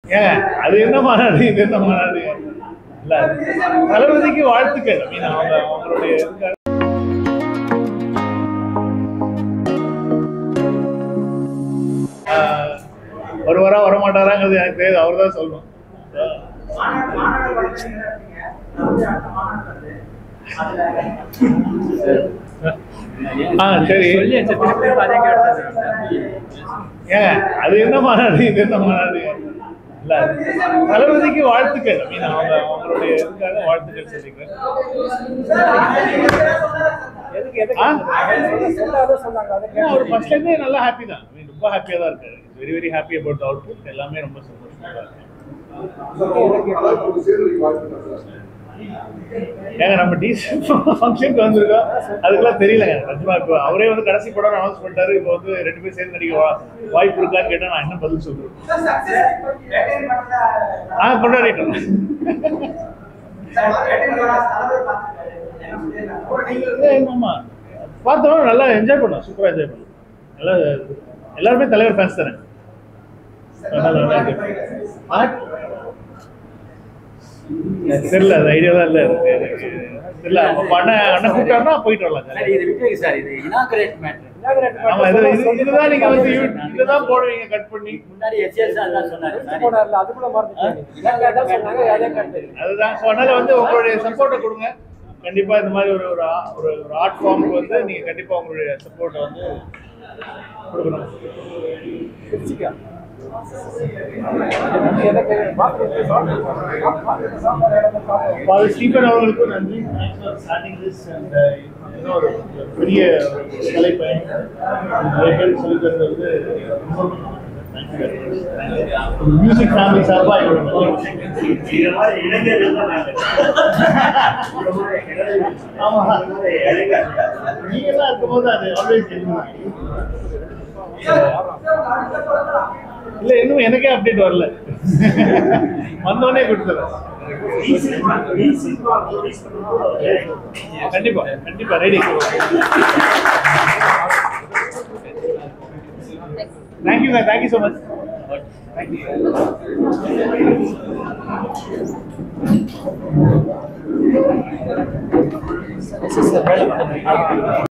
ஏங்க அது என்ன மாநாடு இது என்ன மாநாடு இல்ல தளபதிக்கு வாழ்த்துக்கள் I mean, அவங்க அவங்களுடைய இதுக்காக ஆஹ், வருவாரா வரமாட்டாராங்கிறது எனக்கு தெரியாது அவர் தான் சொல்லணும் ஆ சரி சொல்லியாச்சு திருப்பி அதே கேட்டது ஏங்க அது என்ன மாநாடு இது என்ன மாநாடு இல்ல தளபதிக்கு வாழ்த்துக்கள் I mean, அவங்க அவங்களுடைய இதுக்காக வாழ்த்துக்கள் சொல்லிக்கிறேன் எதுக்கு எதுக்கு ஆ? சொல்லாத சொன்னாங்க அதை ஏன்னா, அவர் ஃபர்ஸ்ட்ல இருந்தே நல்லா ஹாப்பி தான் I mean, ரொம்ப ஹாப்பியா தான் இருக்காரு very very happy about output எல்லாமே ரொம்ப சந்தோஷமா தான் இருக்கு ஏங்க நம்ம டீசல் ஃபங்க்ஷனுக்கு வந்திருக்கோம் அதுக்கெல்லாம் தெரியலங்க நிஜமா இப்போ அவரே வந்து கடைசி படம் அனௌன்ஸ் பண்ணிட்டாரு இப்போ வந்து ரெண்டு பேரும் சேர்ந்து நடிக்க வா- வாய்ப்பு இருக்கான்னு கேட்டா நான் என்ன பதில் சொல்றேன் ஆ கொண்டாடிட்டோம் ஆமா பார்த்தோம் நல்லா என்ஜாய் பண்ணோம் சூப்பரா என்ஜாய் பண்ணோம் நல்லா எல்லாருமே தலைவர் ஃபேன்ஸ் தானே நல்லா நல்லா enjoy பண்ணோம். ஆ? தெரியல அது ஐடியா தான் இல்ல எனக்கு எனக்கு தெரியல அப்ப அண்ணன் அண்ணன் கூப்பிட்டாருன்னா போயிட்டு வரலாம் சார் இது விட்டுருங்க சார் இது இனாகரேட் மேட்ரு ஆமா இது இது- இதுதான் நீங்க வந்து யூ- இதுதான் போடுவீங்க கட் பண்ணி முன்னாடி எச்எஸ் தான் சொன்னாரு சார் போனார்ல அது கூட மறந்துட்டாங்க இதான் கேட்டா சொன்னாங்க அதே கேட்டு அதுதான் ஸோ அதனால வந்து உங்களுடைய சப்போர்ட்டை கொடுங்க கண்டிப்பா இந்த மாதிரி ஒரு ஒரு ஆ- ஒரு ஒரு ஆர்ட் ஃபார்முக்கு வந்து நீங்க கண்டிப்பா உங்களுடைய சப்போர்ட்டை வந்து கொடுக்கணும் பிரிச்சுக்க எனக்கு பாத்ரூம் சாப்பாடு இடத்துல சாப்பிடுவோம் ஃபாதர் ஸ்டீபன் அவர்களுக்கும் நன்றி thanks for starting this and இன்னும் ஒரு பெரிய ஒரு கலை பயணம் நிறைய பேருக்கு சொல்லி தருவது வந்து ரொம்ப ரொம்ப மியூசிக் ஃபேமிலி சார்பாக எங்களோட நன்றி. ஆமா நீங்க தான் இருக்கும்போது அது ஆல்வேஸ் இல்ல இன்னும் எனக்கே அப்டேட் வரல வந்தோடனே கொடுத்துறேன் கண்டிப்பா கண்டிப்பா ready thank you thank you so much thank you